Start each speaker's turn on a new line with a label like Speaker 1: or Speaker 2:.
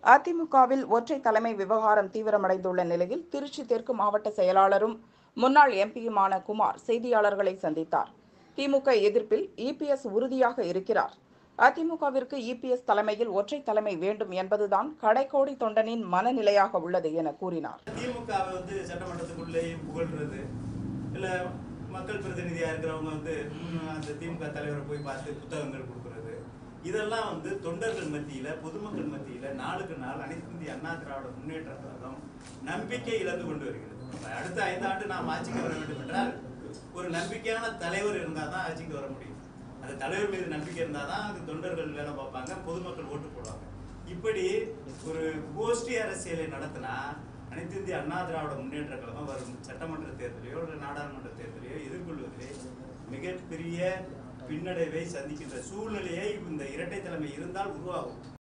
Speaker 1: அதிமுகவில் ஒற்றை தலைமை விவகாரம் தீவிரமடைந்துள்ள நிலையில் திருச்சி தெற்கு மாவட்ட செயலாளரும் முன்னாள் எம்பியுமான குமார் செய்தியாளர்களை சந்தித்தார் திமுக எதிர்ப்பில் இபிஎஸ் உறுதியாக இருக்கிறார் அதிமுகவிற்கு இபிஎஸ் தலைமையில் ஒற்றை தலைமை வேண்டும் என்பதுதான் கடைக்கோடி தொண்டனின் மனநிலையாக உள்ளது என கூறினார்
Speaker 2: திமுகவை வந்து சட்டமன்றத்துக்குள்ளேயும் புகழ்றது இல்ல மக்கள் பிரதிநிதியா இருக்கிறவங்க வந்து ம், அந்த திமுக தலைவரை போய் பார்த்து புத்தகங்கள் கொடுக்கறது இதெல்லாம் வந்து தொண்டர்கள் மத்தியில பொதுமக்கள் மத்தியில நாளுக்கு நாள் அனைத்து இந்திய அண்ணா திராவிட முன்னேற்ற கழகம் நம்பிக்கை இழந்து கொண்டு வருகிறது அப்ப அடுத்த ஐந்தாண்டு நாம் ஆட்சிக்கு வர வேண்டும் என்றால் ஒரு நம்பிக்கையான தலைவர் இருந்தால் தான் ஆட்சிக்கு வர முடியும் அந்த தலைவர் மீது நம்பிக்கை இருந்தால் தான் அது தொண்டர்கள் வேலை பார்ப்பாங்க பொதுமக்கள் ஓட்டு போடுவாங்க இப்படி ஒரு கோஷ்டி அரசியலை நடத்தினா அனைத்து இந்திய அண்ணா திராவிட முன்னேற்ற கழகம் வரும் சட்டமன்ற தேர்தலையோ இல்லை நாடாளுமன்ற தேர்தலையோ எதிர்கொள்வதிலே மிகப்பெரிய பின்னடைவை சந்திக்கின்ற சூழ்நிலையை இந்த இரட்டை தலைமை இருந்தால் உருவாகும்